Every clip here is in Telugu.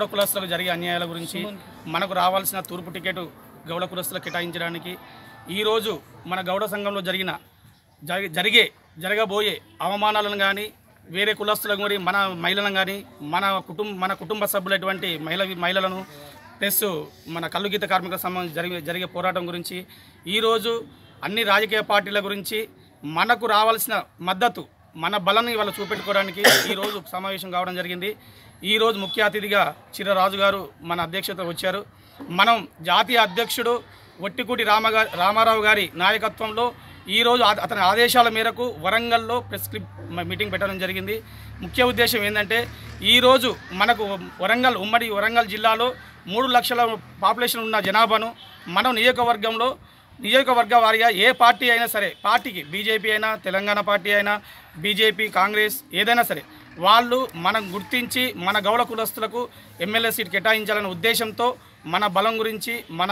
కులస్తులకు జరిగే అన్యాయాల గురించి మనకు రావాల్సిన తూర్పు టికెట్ గౌడ కులస్తులకు కేటాయించడానికి ఈరోజు మన గౌడ సంఘంలో జరిగిన జరి- జరిగే జరగబోయే అవమానాలను కానీ వేరే కులస్తులకు మరి మన మహిళలను కానీ మన కుటుంబ మన కుటుంబ సభ్యులైనటువంటి మహిళ మహిళలను ప్లస్ మన కల్లుగీత కార్మికులకు సంబంధించి జరిగే జరిగే పోరాటం గురించి ఈరోజు అన్ని రాజకీయ పార్టీల గురించి మనకు రావాల్సిన మద్దతు మన బలాన్ని వాళ్ళు చూపెట్టుకోవడానికి ఈరోజు సమావేశం కావడం జరిగింది ఈరోజు ముఖ్య అతిథిగా చిరరాజు గారు మన అధ్యక్షత వచ్చారు మనం జాతీయ అధ్యక్షుడు ఒట్టికూటి రామగా రామారావు గారి నాయకత్వంలో ఈరోజు ఆ- అతని ఆదేశాల మేరకు వరంగల్లో ప్రెస్ క్లిప్ మ- మీటింగ్ పెట్టడం జరిగింది ముఖ్య ఉద్దేశం ఏంటంటే ఈరోజు మనకు వరంగల్ ఉమ్మడి వరంగల్ జిల్లాలో మూడు లక్షల పాపులేషన్ ఉన్న జనాభాను మనం నియోజకవర్గంలో నియోజకవర్గ వారిగా ఏ పార్టీ అయినా సరే పార్టీకి బీజేపీ అయినా తెలంగాణ పార్టీ అయినా బీజేపీ కాంగ్రెస్ ఏదైనా సరే వాళ్ళు మనం గుర్తించి మన గౌడ కులస్తులకు ఎమ్మెల్యే సీట్ కేటాయించాలనే ఉద్దేశంతో మన బలం గురించి మన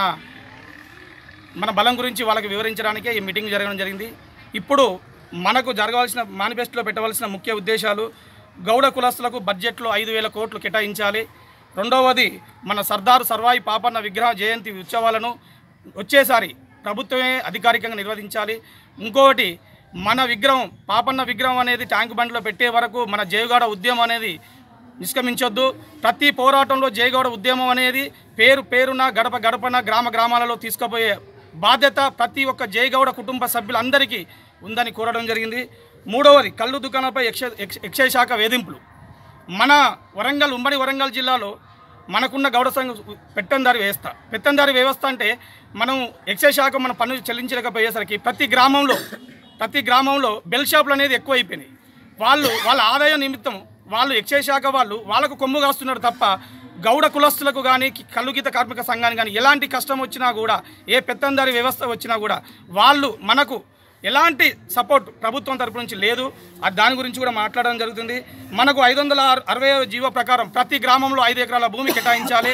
మన బలం గురించి వాళ్ళకి వివరించడానికే ఈ మీటింగ్ జరగడం జరిగింది ఇప్పుడు మనకు జరగాల్సిన మేనిఫెస్టోలో పెట్టవలసిన ముఖ్య ఉద్దేశాలు గౌడ కులస్తులకు బడ్జెట్లో ఐదు వేల కోట్లు కేటాయించాలి రెండవది మన సర్దార్ సర్వాయి పాపన్న విగ్రహ జయంతి ఉత్సవాలను వచ్చేసారి ప్రభుత్వమే అధికారికంగా నిర్వహించాలి ఇంకొకటి మన విగ్రహం పాపన్న విగ్రహం అనేది ట్యాంక్ బండ్లో పెట్టే వరకు మన జయగాడ ఉద్యమం అనేది నిష్క్రమించొద్దు ప్రతి పోరాటంలో జయగౌడ ఉద్యమం అనేది పేరు పేరున గడప గడపన గ్రామ గ్రామాలలో తీసుకుపోయే బాధ్యత ప్రతి ఒక్క జయగౌడ కుటుంబ సభ్యులందరికీ ఉందని కోరడం జరిగింది మూడవది కళ్ళు దుకాణాలపై ఎక్ష ఎక్ష- ఎక్షయ శాఖ వేధింపులు మన వరంగల్ ఉమ్మడి వరంగల్ జిల్లాలో మనకున్న గౌడ సంఘ పెట్టందారి వ్యవస్థ పెట్టందారి వ్యవస్థ అంటే మనం ఎక్సైజ్ శాఖ మన పన్ను చెల్లించలేకపోయేసరికి ప్రతి గ్రామంలో ప్రతి గ్రామంలో బెల్ షాపులు అనేది ఎక్కువ అయిపోయినాయి వాళ్ళు వాళ్ళ ఆదాయం నిమిత్తం వాళ్ళు ఎక్సైజ్ శాఖ వాళ్ళు వాళ్ళకు కొమ్ము కాస్తున్నారు తప్ప గౌడ కులస్తులకు కానీ కల్లుగీత కార్మిక సంఘానికి కానీ ఎలాంటి కష్టం వచ్చినా కూడా ఏ పెత్తందారి వ్యవస్థ వచ్చినా కూడా వాళ్ళు మనకు ఎలాంటి సపోర్ట్ ప్రభుత్వం తరపు నుంచి లేదు అది దాని గురించి కూడా మాట్లాడడం జరుగుతుంది మనకు ఐదు వందల అరవై జీవో ప్రకారం ప్రతి గ్రామంలో ఐదు ఎకరాల భూమి కేటాయించాలి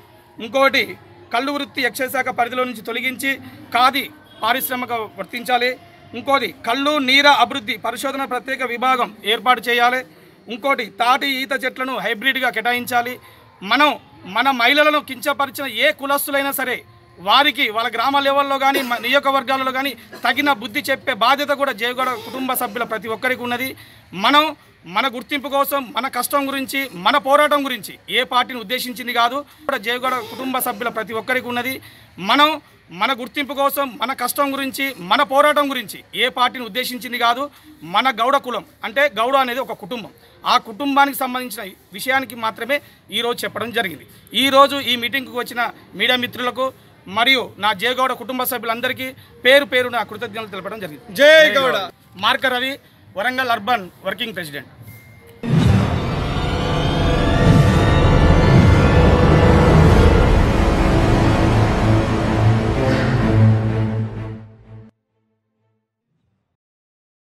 ఇంకోటి కళ్ళు వృత్తి ఎక్సైజ్ శాఖ పరిధిలో నుంచి తొలగించి ఖాదీ పారిశ్రామిక వర్తించాలి ఇంకోటి కళ్ళు నీర అభివృద్ధి పరిశోధన ప్రత్యేక విభాగం ఏర్పాటు చేయాలి ఇంకోటి తాటి ఈత చెట్లను హైబ్రిడ్గా కేటాయించాలి మనం మన మహిళలను కించపరిచిన ఏ కులస్తులైనా సరే వారికి వాళ్ళ గ్రామ లెవెల్లో కానీ నియోజకవర్గాలలో కానీ తగిన బుద్ధి చెప్పే బాధ్యత కూడా జయగౌడ కుటుంబ సభ్యుల ప్రతి ఒక్కరికి ఉన్నది మనం మన గుర్తింపు కోసం మన కష్టం గురించి మన పోరాటం గురించి ఏ పార్టీని ఉద్దేశించింది కాదు కూడా జయగౌడ కుటుంబ సభ్యుల ప్రతి ఒక్కరికి ఉన్నది మనం మన గుర్తింపు కోసం మన కష్టం గురించి మన పోరాటం గురించి ఏ పార్టీని ఉద్దేశించింది కాదు మన గౌడ కులం అంటే గౌడ అనేది ఒక కుటుంబం ఆ కుటుంబానికి సంబంధించిన విషయానికి మాత్రమే ఈరోజు చెప్పడం జరిగింది ఈరోజు ఈ మీటింగ్కి వచ్చిన మీడియా మిత్రులకు మరియు నా జయగౌడ కుటుంబ సభ్యులందరికీ పేరు పేరు నా కృతజ్ఞతలు తెలపడం జరిగింది జై Goud Marka Ravi Warangal urban working president